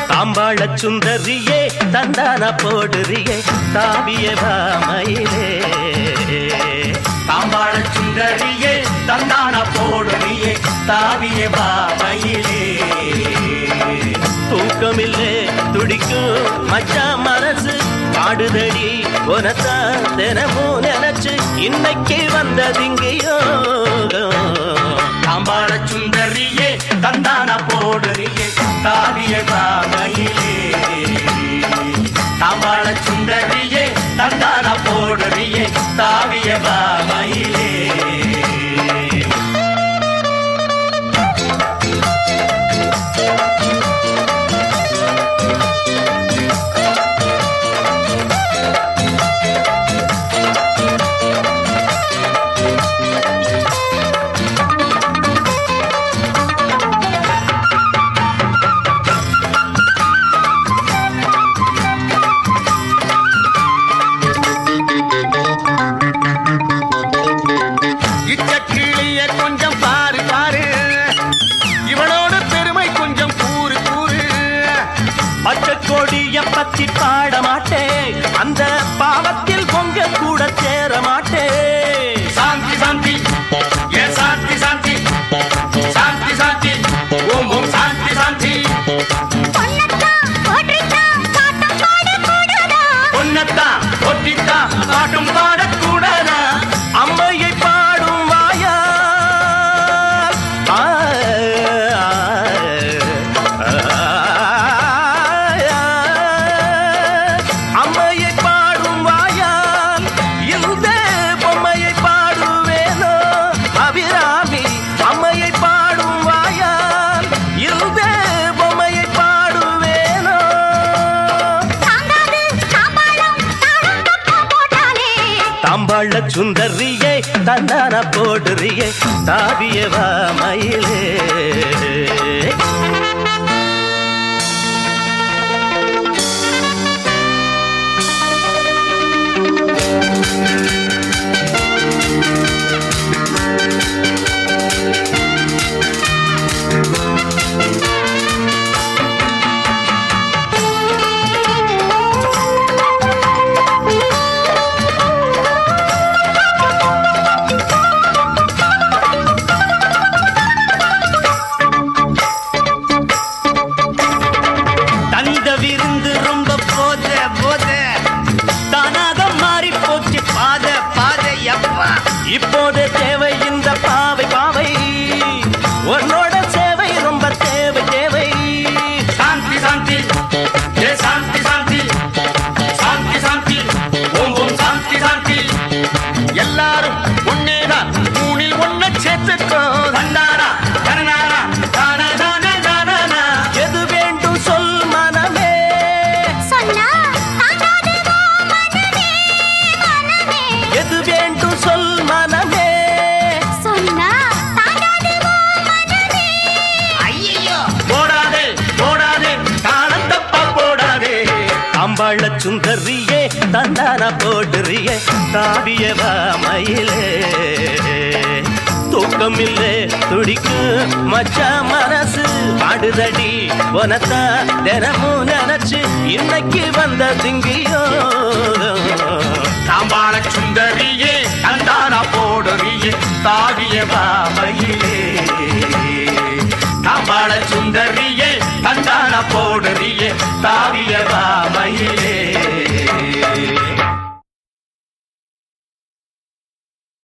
தாம்பாள சுந்தரியே தந்தான போடுறியே தாவிய வாமையிலே தாம்பாள சுந்தரியே தந்தான போடுறியே தாவிய பாவையிலே தூக்கமில்லே துடிக்கும் மச்சா மனசு பாடுதடி உனத்தான் தினமும் நினைச்சு இன்னைக்கு வந்ததிங்கயோ தாம்பாள சுந்தரியே தந்தான போடுறியே தாவிய பாவையிலே தாம்பாள சுந்தரியே தந்தான போடுறியே தாவிய பாவையிலே இச்ச கிளிய கொஞ்சம் பாரு பாரு இவனோட பெருமை கொஞ்சம் கூறு கூறு பச்சை கொடிய பத்தி பாட மாட்டேன் அந்த பாவத்தில் பொங்க கூட சேர மாட்டேன் சாந்தி சாந்தி ஏ சாந்தி சாந்தி சாந்தி சாந்தி ஓம் ஓம் சாந்தி சாந்தி பொன்னத்தான் ஒட்டித்தான் பாட்டும் பாடக்கூடாதா அம்மையை பாடும் வாயா ஆ, ஆ, ஆ, அம்மையை பாடும் வாயால் இந்த பொம்மையை பாடுவேனோ அபிராமி அம்மையை பாடும் வாயால் இந்த பொம்மையை பாடுவேனோ தாம்பாள சுந்தரியே தந்தான போடுறியே தாவியவா மயிலே தந்த விருந்து ரொம்ப போத போத தானாக மாறி போச்சு பாத பாத அப்பா இப்போது தேவை இந்த பாவை பாவை உன்னோட சேவை ரொம்ப தேவை தேவை சாந்தி சாந்தி ஏ சாந்தி சாந்தி சாந்தி சாந்தி ஓம் ஓம் சாந்தி சாந்தி எல்லாரும் ஒன்னேதான் மூணில் ஒன்ன சேர்த்துக்கோ தந்தானா தனனானா தானா தானா தானா எது வேண்டும் சொல் மனமே எது வேண்டும் சொல் மனமே போடாதே போடாதே தானம் தப்பா போடாதே அம்பாள சுந்தரியே தந்தான போடுறியே தாவியவா மயிலே தூக்கமில்லே துடிக்கு மச்சா மனசு பாடுதடி உனத்தா தினமும் நினைச்சு இன்னைக்கு வந்த திங்கியோ தாம்பாள சுந்தரியே தந்தானா போடுறியே தாவிய பாவையிலே தாம்பாள சுந்தரியே தந்தானா போடுறியே தாவிய பாவையிலே